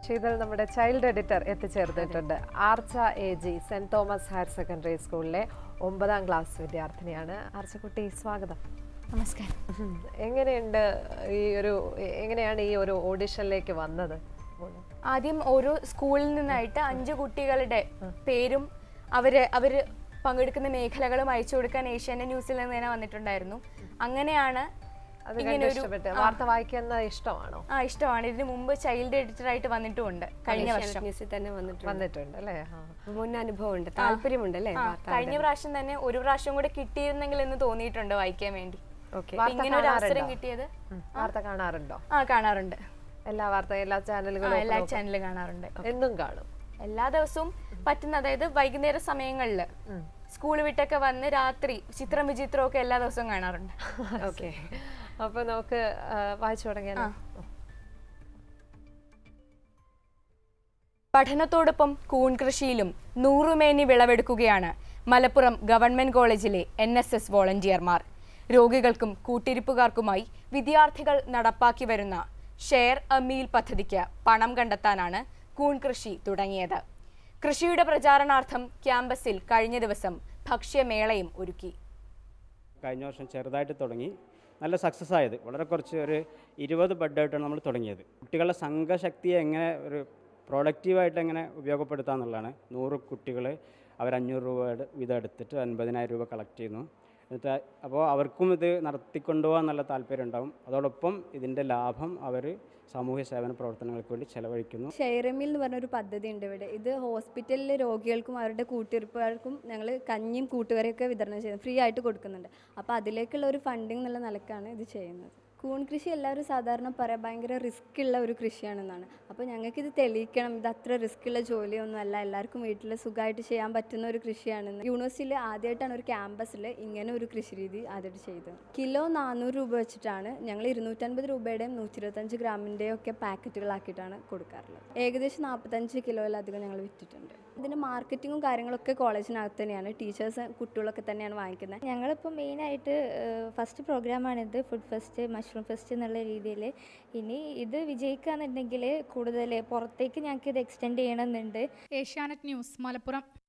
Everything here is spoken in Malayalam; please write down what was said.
ശീതൽ നമ്മുടെ ചൈൽഡ് എഡിറ്റർ എത്തിച്ചേർന്നിട്ടുണ്ട് Archa A G Saint Thomas higher secondary സ്കൂളിലെ ഒമ്പതാം ക്ലാസ് വിദ്യാർത്ഥിനിയാണ് ആർച്ചക്കുട്ടി സ്വാഗതം നമസ്കാരം ഉം. എങ്ങനെയുണ്ട് ഈ ഒരു എങ്ങനെയാണ് ഈ ഒരു ഓഡിഷനിലേക്ക് വന്നത് ആദ്യം ഓരോ സ്കൂളിൽ നിന്നായിട്ട് അഞ്ച് കുട്ടികളുടെ പേരും അവര് അവര് പങ്കെടുക്കുന്ന മേഖലകളും അയച്ചു കൊടുക്കാൻ ഏഷ്യാനെറ്റ് ന്യൂസിൽ നിന്ന് തന്നെ വന്നിട്ടുണ്ടായിരുന്നു അങ്ങനെയാണ് അത് ഇങ്ങനെ കണ്ട് ഒരു ഇഷ്ടപ്പെട്ട് വാർത്ത വായിക്കുന്ന ഇഷ്ടമാണോ ആ ഇഷ്ടമാണ് ഇതിന് മുമ്പ് ചൈൽഡ് എഡിറ്റർ ആയിട്ട് വന്നിട്ടുമുണ്ട് കഴിഞ്ഞ വർഷം ന്യൂസിൽ തന്നെ വന്നിട്ടുണ്ട് വന്നിട്ടുണ്ട് അല്ലേ ആ. മുൻ അനുഭവമുണ്ട് താല്പര്യമുണ്ട് അല്ലേ ആ, കഴിഞ്ഞ പ്രാവശ്യം തന്നെ ഒരു പ്രാവശ്യം കൂടെ കിട്ടിയിരുന്നെങ്കിൽ എന്ന് തോന്നിയിട്ടുണ്ട് വായിക്കാൻ വേണ്ടി ഓക്കെ വാർത്ത ഇങ്ങനെ ഒരു അവസരം കാണാറുണ്ടോ? കിട്ടിയത് ഉം. വാർത്ത കാണാറുണ്ടോ ആ കാണാറുണ്ട് എല്ലാ വാർത്ത എല്ലാ ആ, ചാനലുകളും എല്ലാ ചാനലും കാണാറുണ്ട് എന്നും കാണും എല്ലാ ദിവസവും പറ്റുന്ന അതായത് വൈകുന്നേര സമയങ്ങളിൽ സ്കൂൾ വിട്ടൊക്കെ വന്ന് രാത്രി ചിത്രം വിചിത്രം ഒക്കെ എല്ലാ ദിവസവും കാണാറുണ്ട് ഓക്കെ അപ്പൊ നമുക്ക് ആ, വായിച്ചു തുടങ്ങിയാലോ പഠനത്തോടൊപ്പം കൂൺ കൃഷിയിലും നൂറുമേനി വിളവെടുക്കുകയാണ് മലപ്പുറം ഗവൺമെന്റ് കോളേജിലെ എൻ എസ് എസ് വോളണ്ടിയർമാർ രോഗികൾക്കും കൂട്ടിരിപ്പുകാർക്കുമായി വിദ്യാർത്ഥികൾ നടപ്പാക്കി വരുന്ന ഷെയർ എ മീൽ പദ്ധതിക്ക് പണം കണ്ടെത്താനാണ് കൂൺ കൃഷി തുടങ്ങിയത് കൃഷിയുടെ പ്രചാരണാർത്ഥം ക്യാമ്പസിൽ കഴിഞ്ഞ ദിവസം ഭക്ഷ്യമേളയും ഒരുക്കി കഴിഞ്ഞ വർഷം ചെറുതായിട്ട് തുടങ്ങി നല്ല സക്സസ് ആയത് വളരെ കുറച്ച് ഒരു ഇരുപത് ബെഡായിട്ടാണ് നമ്മൾ തുടങ്ങിയത് കുട്ടികളുടെ സംഘശക്തിയെ എങ്ങനെ ഒരു പ്രൊഡക്റ്റീവായിട്ട് എങ്ങനെ ഉപയോഗപ്പെടുത്താമെന്നുള്ളതാണ് നൂറ് കുട്ടികൾ അവർ അഞ്ഞൂറ് രൂപ വീതം എടുത്തിട്ട് അൻപതിനായിരം രൂപ കളക്ട് ചെയ്യുന്നു എന്നിട്ട് അപ്പോൾ അവർക്കും ഇത് നടത്തിക്കൊണ്ടുപോകാൻ നല്ല താല്പര്യം ഉണ്ടാവും അതോടൊപ്പം ഇതിൻ്റെ ലാഭം അവർ സാമൂഹ്യ സേവന പ്രവർത്തനങ്ങൾക്ക് വേണ്ടി ചെലവഴിക്കുന്നു ഷെയറമിൽ എന്ന് പറഞ്ഞൊരു പദ്ധതി ഉണ്ട് ഇവിടെ ഇത് ഹോസ്പിറ്റലിലെ രോഗികൾക്കും അവരുടെ കൂട്ടിരിപ്പുകാർക്കും ഞങ്ങൾ കഞ്ഞിയും കൂട്ടുകറിയൊക്കെ വിതരണം ചെയ്യുന്നത് ഫ്രീ ആയിട്ട് കൊടുക്കുന്നുണ്ട് അപ്പോൾ അതിലേക്കുള്ള ഒരു ഫണ്ടിങ് എന്നുള്ള നിലക്കാണ് ഇത് ചെയ്യുന്നത് കൂൺ കൃഷി എല്ലാവരും സാധാരണ പറയാം ഭയങ്കര റിസ്ക് ഉള്ള ഒരു കൃഷിയാണെന്നാണ് അപ്പോൾ ഞങ്ങൾക്ക് ഇത് തെളിയിക്കണം ഇത് അത്ര റിസ്ക് ഉള്ള ജോലിയൊന്നും അല്ല എല്ലാവർക്കും വീട്ടിൽ സുഖമായിട്ട് ചെയ്യാൻ പറ്റുന്ന ഒരു കൃഷിയാണെന്ന് യൂണിവേഴ്സിറ്റിയിൽ ആദ്യമായിട്ടാണ് ഒരു ക്യാമ്പസിൽ ഇങ്ങനെ ഒരു കൃഷി രീതി ആദ്യമായിട്ട് ചെയ്തത് കിലോ നാനൂറ് രൂപ വെച്ചിട്ടാണ് ഞങ്ങൾ ഇരുന്നൂറ്റൻപത് രൂപയുടെയും നൂറ്റി ഇരുപത്തഞ്ച് ഗ്രാമിൻ്റെയും ഒക്കെ പാക്കറ്റുകളാക്കിയിട്ടാണ് കൊടുക്കാറുള്ളത് ഏകദേശം നാൽപ്പത്തഞ്ച് കിലോയിലധികം ഞങ്ങൾ വിറ്റിട്ടുണ്ട് ഇതിൻ്റെ മാർക്കറ്റിങ്ങും കാര്യങ്ങളൊക്കെ കോളേജിനകത്ത് തന്നെയാണ് ടീച്ചേഴ്സ് കുട്ടികളൊക്കെ തന്നെയാണ് വാങ്ങിക്കുന്നത് ഞങ്ങളിപ്പോൾ മെയിനായിട്ട് ഫസ്റ്റ് പ്രോഗ്രാമാണിത് ഫുഡ് ഫെസ്റ്റ് മഷ്റൂം ഫെസ്റ്റ് എന്നുള്ള രീതിയിൽ ഇനി ഇത് വിജയിക്കുകയെന്നുണ്ടെങ്കിൽ കൂടുതൽ പുറത്തേക്ക് ഞങ്ങൾക്ക് ഇത് എക്സ്റ്റെൻഡ് ചെയ്യണമെന്നുണ്ട് ഏഷ്യാനെറ്റ് ന്യൂസ് മലപ്പുറം